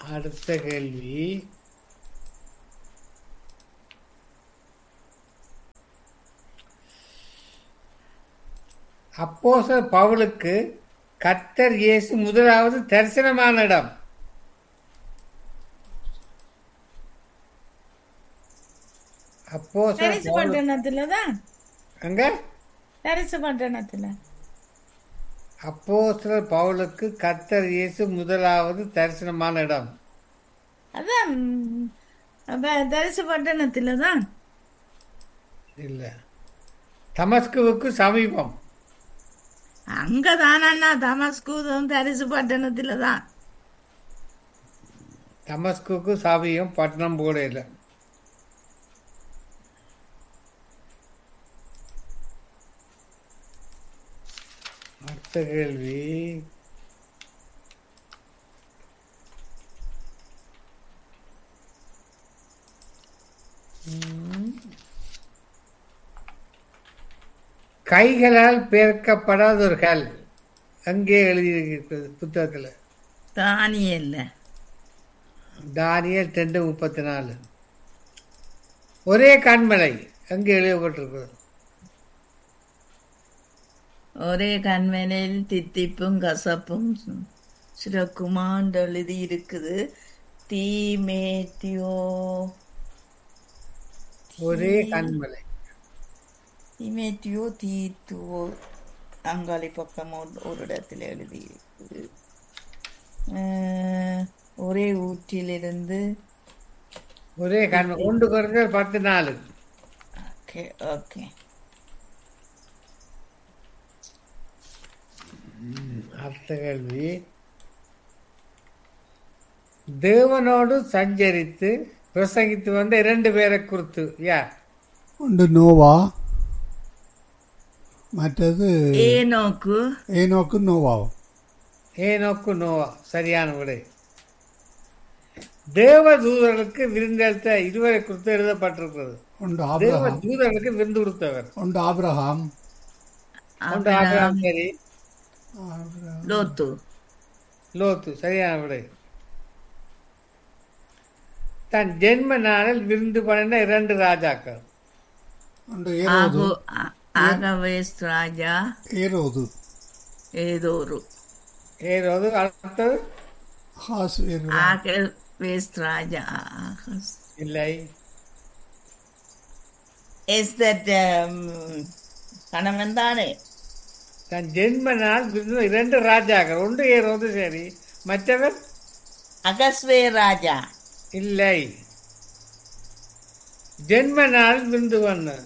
அடுத்த கேள்வி அப்போஸ்தலர் பவுலுக்கு கர்த்தர் இயேசு முதலாவது தரிசனமான இடம் அப்போஸ்தலர் தரிசு பவுலு- பட்டணத்துல தான் அங்க தரிசு பட்டணத்துல அப்போஸ்தலர் பவுலுக்கு கர்த்தர் இயேசு முதலாவது தரிசனமான இடம் அதான் ம், அப்ப தரிசு பட்டணத்துல தான் இல்ல தமஸ்குவுக்கு சமீபம் அங்கதான் அண்ணா தமஸ்கூதம் தரிசு பட்டணத்துல தான் தமஸ்குக்கு சமீபம் பட்டணம் கூட இல்லை அடுத்த கேள்வி ம். கைகளால் பெயர்க்கப்படாத ஒரு கல் அங்கே எழுதியிருக்கிறது புத்தகத்தில் தானியல்ல தானியல் ரெண்டு முப்பத்தி நாலு ஒரே கண்மலை அங்கே எழுதப்பட்டிருக்கிறது ஒரே கண்மனையில் தித்திப்பும் கசப்பும் சிறக்குமாண்டு எழுதி இருக்குது தீமேத்தியோ ஒரே கண்மலை தீமேத்தியோ தீத்துவோ அங்காளி பக்கம் ஒரு- ஒரு இடத்துல எழுதி இருக்குது அஹ், ஒரே ஊற்றிலிருந்து ஒரே கண்மலை ஒன்று குறைஞ்ச பத்து நாலு ஓகே ஓகே அடுத்த கேள்வி தேவனோடு சஞ்சரித்து பிரசங்கித்து வந்த இரண்டு பேரை குறித்து யார் ஒன்று நோவா மற்றது ஏனோக்கு ஏனோக்கு நோவாவும் ஏனோக்கு நோவா சரியான விடை தேவ தூதர்களுக்கு விருந்தளித்த இருவரை குறித்து எழுதப்பட்டிருக்கிறது ஒன்று தேவ ஆபிரகாம் தூதர்களுக்கு விருந்து கொடுத்தவர் ஒன்று ஆபிரகாம் ஒன்று ஆபிரகாம் சரி ஆபிரகாம். லோத்து லோத்து சரியான விடை தன் ஜென்ம நாளில் விருந்து பண்ணின இரண்டு ராஜாக்கள் ஒன்று ஏரோது ஆகோ ஆ- ஆகவேஸ் ராஜா ஏரோது ஏதோரு ஏதாவது அடுத்தது ஹாஸ் ஏரோது. ஆகவேஸ் ராஜா ஆகஸ் இல்லை இஸ் தட் கணவன் தானே தன் ஜென்ம நாள் விருந்து இரண்டு ராஜாக்கள் ஒன்று ஏறுவது சரி மற்றவர் அகஸ்வே ராஜா இல்லை ஜென்ம நாள் விருந்து பண்ண